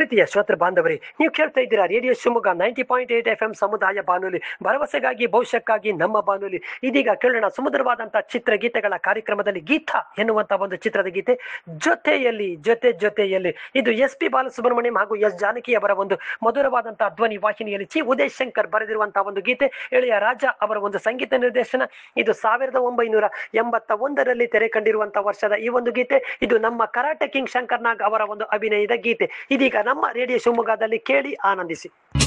ಪ್ರೀತಿಯ ಶ್ರೋತೃ ಬಾಂಧವರೇ ನೀವು ಕೇಳ್ತಾ ಇದ್ದೀರಾ radio Shivamogga ninety point eight F M ಸಮುದಾಯ ಬಾನುಲಿ ಭರವಸೆಗಾಗಿ ಭವಿಷ್ಯಕ್ಕಾಗಿ ನಮ್ಮ ಬಾನುಲಿ ಇದೀಗ ಕೇಳೋಣ ಸುಮಧುರವಾದಂತಹ ಚಿತ್ರಗೀತೆಗಳ ಕಾರ್ಯಕ್ರಮದಲ್ಲಿ ಗೀತ ಎನ್ನುವಂತ ಒಂದು ಚಿತ್ರದ ಗೀತೆ ಜೊತೆಯಲ್ಲಿ ಜೊತೆ ಜೊತೆಯಲ್ಲಿ ಇದು ಎಸ್ ಪಿ ಬಾಲಸುಬ್ರಹ್ಮಣ್ಯಂ ಹಾಗೂ ಎಸ್ ಜಾನಕಿ ಅವರ ಒಂದು ಮಧುರವಾದಂತಹ ಧ್ವನಿ ವಾಹಿನಿಯಲ್ಲಿ ಚಿ ಉದಯ್ ಶಂಕರ್ ಬರೆದಿರುವಂತಹ ಒಂದು ಗೀತೆ ಎಳೆಯ ರಾಜ ಅವರ ಒಂದು ಸಂಗೀತ ನಿರ್ದೇಶನ ಇದು ಸಾವಿರದ ಒಂಬೈನೂರ ಎಂಬತ್ತ ಒಂದರಲ್ಲಿ ತೆರೆ ಕಂಡಿರುವಂತಹ ವರ್ಷದ ಈ ಒಂದು ಗೀತೆ ಇದು ನಮ್ಮ ಕರಾಟೆ ಕಿಂಗ್ ಶಂಕರ್ ನಾಗ್ ಅವರ ಒಂದು ಅಭಿನಯದ ಗೀತೆ ಇದೀಗ ನಮ್ಮ ರೇಡಿಯೋ ಶಿವಮೊಗ್ಗದಲ್ಲಿ ಕೇಳಿ ಆನಂದಿಸಿ